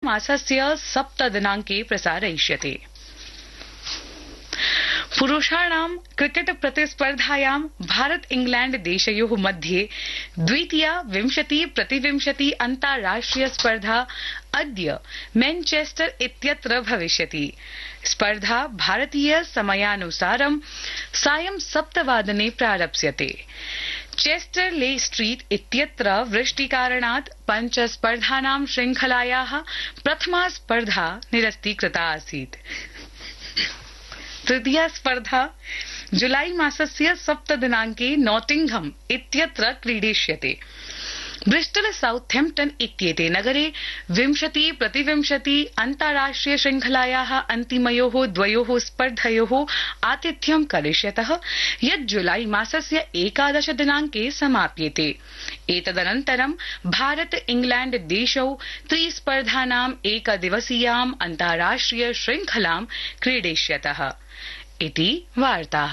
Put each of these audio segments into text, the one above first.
मासस्य सप्तदिनाङ्के प्रसारयिष्यते पुरुषाणां क्रिकेट प्रतिस्पर्धायां भारत इंग्लैण्ड देशयो मध्ये द्वितीया विंशति प्रतिविंशति अन्ताराष्ट्रिय स्पर्धा अद्य मैनचेस्टर इत्यत्र भविष्यति स्पर्धा भारतीय समयानुसारं सायं सप्तवादने प्रारप्स्यते चेस्टर ले स्ट्रीट इत्यत्र वृष्टिकारणात् पञ्च स्पर्धानां श्रृंखलाया प्रथमा स्पर्धा निरस्तीकृता आसीत् तृतीया स्पर्धा जुलाई मासस्य सप्तदिनाङ्के नॉटिंघम इत्यत्र क्रीडिष्यते ब्रिस्टल साउथैम्प्टन इत्येते नगरे विंशति प्रतिविंशति अन्ताराष्ट्रिय श्रृंखलाया अन्तिमयो द्वयो स्पर्धयो आतिथ्यं करिष्यत यत् जुलाई मासस्य एकादश दिनाङ्के समाप्येते एतदनन्तरं भारत इंग्लैण्ड देशौ त्रिस्पर्धानाम् एकदिवसीयाम् अन्ताराष्ट्रिय श्रृंखलां क्रीडिष्यतः इति वार्ताः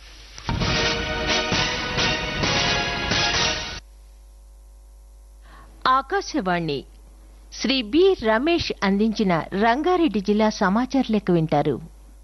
ఆకాశవాణి శ్రీ బి రమేష్ అందించిన రంగారెడ్డి జిల్లా సమాచార లెక్క వింటారు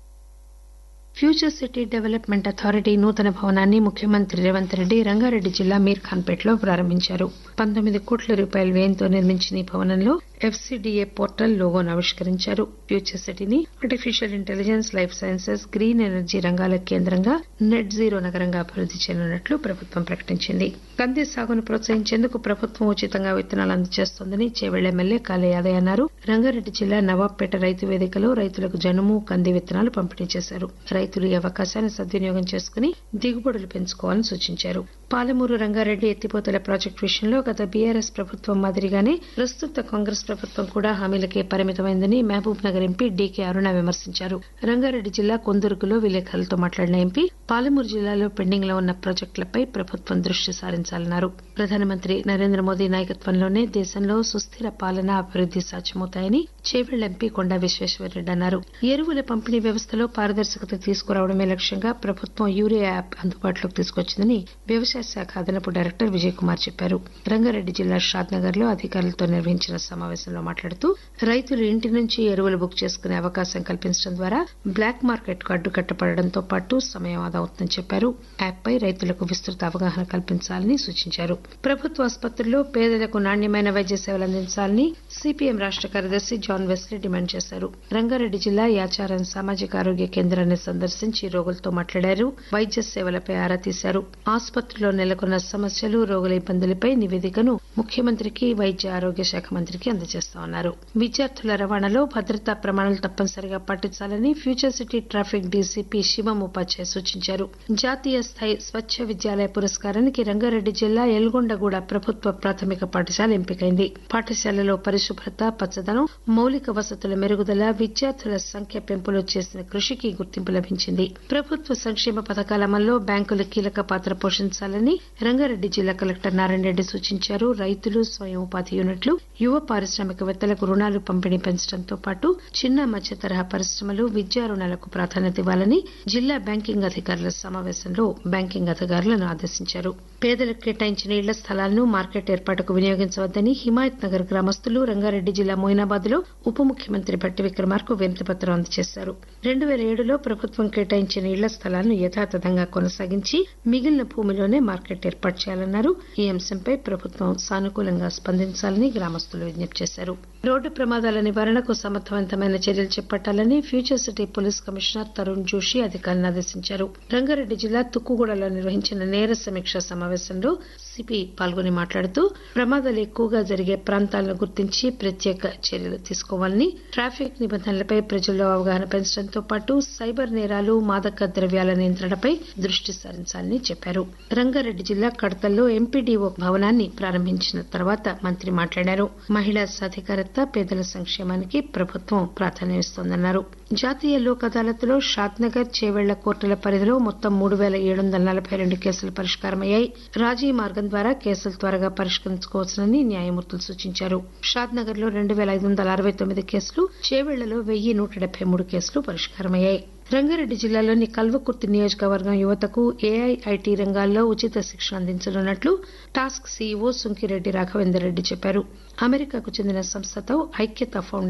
ఫ్యూచర్ సిటీ డెవలప్మెంట్ అథారిటీ నూతన భవనాన్ని ముఖ్యమంత్రి రేవంత్ రెడ్డి రంగారెడ్డి జిల్లా మీర్ఖాన్పేటలో ప్రారంభించారు పంతొమ్మిది కోట్ల రూపాయల వ్యయంతో నిర్మించిన ఈ భవనంలో ఎఫ్సీడీఏ పోర్టల్ లోగోను ఆవిష్కరించారు ఫ్యూచర్ సిటీని artificial intelligence life sciences green energy రంగాల కేంద్రంగా నెట్ జీరో నగరంగా అభివృద్ది చేయనున్నట్లు ప్రభుత్వం ప్రకటించింది కంది సాగును ప్రోత్సహించేందుకు ప్రభుత్వం ఉచితంగా విత్తనాలు అందజేస్తోందని చేవెళ్ల ఎమ్మెల్యే కాలే యాదయ్య అన్నారు రంగారెడ్డి జిల్లా నవాబ్పేట రైతు వేదికలో రైతులకు జనుము కంది విత్తనాలు పంపిణీ చేశారు రైతులు ఈ అవకాశాన్ని సద్వినియోగం చేసుకుని దిగుబడులు పెంచుకోవాలని సూచించారు పాలమూరు రంగారెడ్డి ఎత్తిపోతల ప్రాజెక్టు విషయంలో గత బీఆర్ఎస్ ప్రభుత్వం మాదిరిగానే ప్రస్తుత కాంగ్రెస్ ప్రభుత్వం కూడా హామీలకే పరిమితమైందని మహబూబ్ నగర్ ఎంపీ డీకే అరుణ విమర్శించారు రంగారెడ్డి జిల్లా కొందుర్గులో విలేకరులతో మాట్లాడిన ఎంపీ పాలమూరు జిల్లాలో పెండింగ్ లో ఉన్న ప్రాజెక్టులపై ప్రభుత్వం దృష్టి సారించాలన్నారు ప్రధానమంత్రి నరేంద్ర మోదీ నాయకత్వంలోనే దేశంలో సుస్థిర పాలన అభివృద్ది సాధ్యమవుతాయని చేవెళ్ల ఎంపీ కొండా విశ్వేశ్వరరెడ్డి అన్నారు ఎరువుల పంపిణీ వ్యవస్థలో పారదర్శకత తీసుకురావడమే లక్ష్యంగా ప్రభుత్వం యూరియా యాప్ అందుబాటులోకి తీసుకొచ్చిందని వ్యవసాయ శాఖ అదనపు డైరెక్టర్ విజయ్ కుమార్ చెప్పారు రంగారెడ్డి జిల్లా షాద్నగర్ లో అధికారులతో నిర్వహించిన సమావేశంలో మాట్లాడుతూ రైతులు ఇంటి నుంచి ఎరువులు బుక్ చేసుకునే అవకాశం కల్పించడం ద్వారా బ్లాక్ మార్కెట్ కు అడ్డుకట్టపడడంతో పాటు సమయం ఆదా అవుతుందని చెప్పారు యాప్ పై రైతులకు విస్తృత అవగాహన కల్పించాలని సూచించారు ప్రభుత్వ ఆసుపత్రుల్లో పేదలకు నాణ్యమైన వైద్య సేవలు అందించాలని సిపిఎం రాష్ట కార్యదర్శి జాన్ వెస్లీ డిమాండ్ చేశారు రంగారెడ్డి జిల్లా యాచారం సామాజిక ఆరోగ్య కేంద్రాన్ని సందర్శించి రోగులతో మాట్లాడారు వైద్య సేవలపై ఆరా తీశారు ఆసుపత్రిలో నెలకొన్న సమస్యలు రోగుల ఇబ్బందులపై నివేదికను ముఖ్యమంత్రికి వైద్య ఆరోగ్య శాఖ మంత్రికి అందజేస్తామన్నారు విద్యార్థుల రవాణాలో భద్రతా ప్రమాణాలు తప్పనిసరిగా పాటించాలని future city traffic DCP Shivam Upadhyay సూచించారు జాతీయ స్థాయి స్వచ్ఛ విద్యాలయ పురస్కారానికి రంగారెడ్డి జిల్లా ఎల్గొండగూడ ప్రభుత్వ ప్రాథమిక పాఠశాల ఎంపికైంది పాఠశాలలో పరిశుభ్రత పచ్చదనం మౌలిక వసతుల మెరుగుదల విద్యార్థుల సంఖ్య పెంపులో చేసిన కృషికి గుర్తింపు లభించింది ప్రభుత్వ సంక్షేమ పథకాల అమల్లో బ్యాంకులు కీలక పాత్ర పోషించాలని రంగారెడ్డి జిల్లా కలెక్టర్ నారాయణ రెడ్డి సూచించారు రైతులు స్వయం ఉపాధి యూనిట్లు యువ పారిశ్రామికవేత్తలకు రుణాలు పంపిణీ పెంచడంతో పాటు చిన్న మధ్య తరహా పరిశ్రమలు విద్యా రుణాలకు ప్రాధాన్యత ఇవ్వాలని జిల్లా బ్యాంకింగ్ అధికారుల సమావేశంలో బ్యాంకింగ్ అధికారులను ఆదేశించారు పేదలకు కేటాయించిన ఇళ్ల స్థలాలను మార్కెట్ ఏర్పాటుకు వినియోగించవద్దని హిమాయత్ నగర్ గ్రామస్తులు రంగారెడ్డి జిల్లా మొయినాబాద్ లో ఉప ముఖ్యమంత్రి భట్టి విక్రమార్కు వినతి పత్రం అందజేశారు రెండు వేల ఏడులో ప్రభుత్వం కేటాయించిన ఇళ్ల స్థలాలను యథాతథంగా కొనసాగించి మిగిలిన భూమిలోనే మార్కెట్ ఏర్పాటు చేయాలన్నారు ఈ అంశంపై ప్రభుత్వం సానుకూలంగా స్పందించాలని గ్రామస్తులు విజ్ఞప్తి చేశారు రోడ్డు ప్రమాదాల నివారణకు సమర్థవంతమైన చర్యలు చేపట్టాలని future city police commissioner Tarun Joshi అధికారులను ఆదేశించారు రంగారెడ్డి జిల్లా తుక్కుగూడలో నిర్వహించిన నేర సమీక్ష సమావేశంలో సిపి పాల్గొని మాట్లాడుతూ ప్రమాదాలు ఎక్కువగా జరిగే ప్రాంతాలను గుర్తించి ప్రత్యేక చర్యలు తీసుకోవాలని ట్రాఫిక్ నిబంధనలపై ప్రజల్లో అవగాహన పెంచడంతో పాటు సైబర్ నేరాలు మాదక ద్రవ్యాల నియంత్రణపై దృష్టి సారించాలని చెప్పారు రంగారెడ్డి జిల్లా కడతల్లో ఎంపీడీఓ భవనాన్ని ప్రారంభించిన తర్వాత మంత్రి మాట్లాడారు మహిళా సాధికారత పేదల సంక్షేమానికి ప్రభుత్వం ప్రాధాన్యమిస్తోందన్నారు జాతీయ లోక్ అదాలత్లో షాద్నగర్ చేవెళ్ల కోర్టుల పరిధిలో మొత్తం మూడు వేల ఏడు వందల నలభై రెండు కేసులు పరిష్కారమయ్యాయి రాజీ మార్గం ద్వారా కేసులు త్వరగా పరిష్కరించుకోవచ్చునని న్యాయమూర్తులు సూచించారు షాద్నగర్ లో రెండు వేల ఐదు వందల అరవై తొమ్మిది కేసులు చేవెళ్లలో వెయ్యి నూట డెబ్బై మూడు కేసులు పరిష్కారమయ్యాయి రంగారెడ్డి జిల్లాలోని కల్వకుర్తి నియోజకవర్గం యువతకు ఏఐఐటి రంగాల్లో ఉచిత శిక్షణ అందించనున్నట్లు టాస్క్ సీఈఓ సుంకిరెడ్డి రాఘవేందర్ రెడ్డి చెప్పారు అమెరికాకు చెందిన సంస్థతో ఐక్యత ఫౌండేషన్